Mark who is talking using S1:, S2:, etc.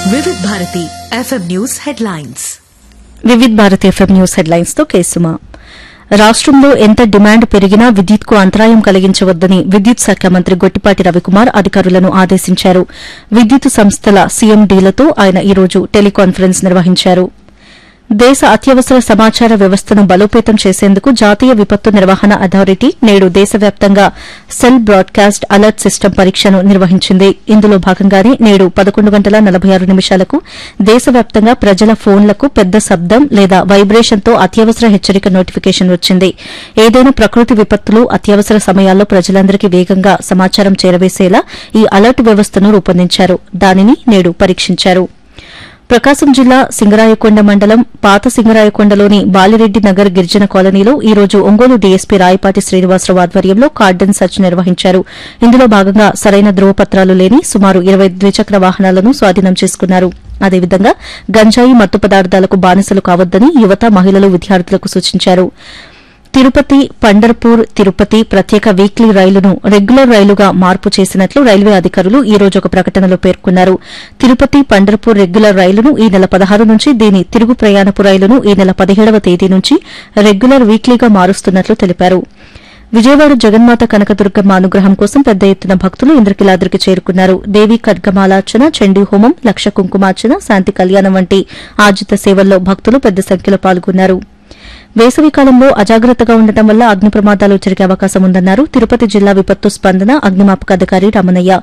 S1: వివిధ Bharati FM news headlines
S2: Vividh Bharat FM news headlines తో కేసుమా రాష్టంలో ఎంత డిమాండ్ పెరిగినా విద్యుత్కు అంతరాయం కలిగించవద్దని విద్యుత్ శాఖ మంత్రి గొట్టిపాటి రవికుమార్ అధికారులను ఆదేశించారు విద్యుత్ సంస్థల సీఎండీలతో ఆయన ఈ రోజు టెలికాన్ఫరెన్స్ నిర్వహించారు దేశ అత్యవసర సమాచార వ్యవస్థను బలోపేతం చేసేందుకు జాతీయ విపత్తు నిర్వహణ అథారిటీ నేడు దేశవ్యాప్తంగా సెల్ బ్రాడ్కాస్ట్ అలర్ట్ సిస్టమ్ పరీక్షను నిర్వహించింది ఇందులో భాగంగానే నేడు పదకొండు గంటల నలభై ఆరు నిమిషాలకు దేశవ్యాప్తంగా ప్రజల ఫోన్లకు పెద్ద శబ్దం లేదా వైబ్రేషన్తో అత్యవసర హెచ్చరిక నోటిఫికేషన్ వచ్చింది ఏదైనా ప్రకృతి విపత్తులు అత్యవసర సమయాల్లో ప్రజలందరికీ వేగంగా సమాచారం చేరవేసేలా ఈ అలర్ట్ వ్యవస్థను రూపొందించారు దానిని నేడు పరీక్షించారు ప్రకాశం జిల్లా సింగరాయకొండ మండలం పాత సింగరాయకొండలోని బాలిరెడ్డి నగర్ గిరిజన కాలనీలో ఈ రోజు ఒంగోలు డీఎస్పీ రాయపాటి శ్రీనివాసరావు ఆధ్వర్యంలో కార్డన్ సర్చ్ నిర్వహించారు ఇందులో భాగంగా సరైన ధృవపత్రాలు లేని సుమారు ఇరవై ద్విచక్ర వాహనాలను స్వాధీనం చేసుకున్నారు అదేవిధంగా గంజాయి మత్తు పదార్థాలకు బానిసలు కావద్దని యువత మహిళలు విద్యార్థులకు సూచించారు తిరుపతి పండర్పూర్ తిరుపతి ప్రత్యేక వీక్లీ రైలును రెగ్యులర్ రైలుగా మార్పు చేసినట్లు రైల్వే అధికారులు ఈ రోజు ఒక ప్రకటనలో పేర్కొన్నారు తిరుపతి పండర్పూర్ రెగ్యులర్ రైలును ఈ నెల పదహారు నుంచి దీని తిరుగు ప్రయాణపు రైలును ఈ నెల పదిహేడవ తేదీ నుంచి రెగ్యులర్ వీక్లీగా మారుస్తున్నట్లు తెలిపారు విజయవాడ జగన్మాత కనకదుర్గమ్మ అనుగ్రహం కోసం పెద్ద ఎత్తున భక్తులు ఇంద్రకిలాద్రికి చేరుకున్నారు దేవి ఖడ్గమాలార్చన చండీ హోమం లక్ష కుంకుమార్చన శాంతి కళ్యాణం వంటి ఆజిత సేవల్లో భక్తులు పెద్ద సంఖ్యలో పాల్గొన్నారు వేసవి కాలంలో అజాగ్రత్తగా ఉండటం వల్ల అగ్ని ప్రమాదాలు జరిగే అవకాశం ఉందన్నారు తిరుపతి జిల్లా విపత్తు స్పందన అగ్నిమాపక అధికారి రమణయ్య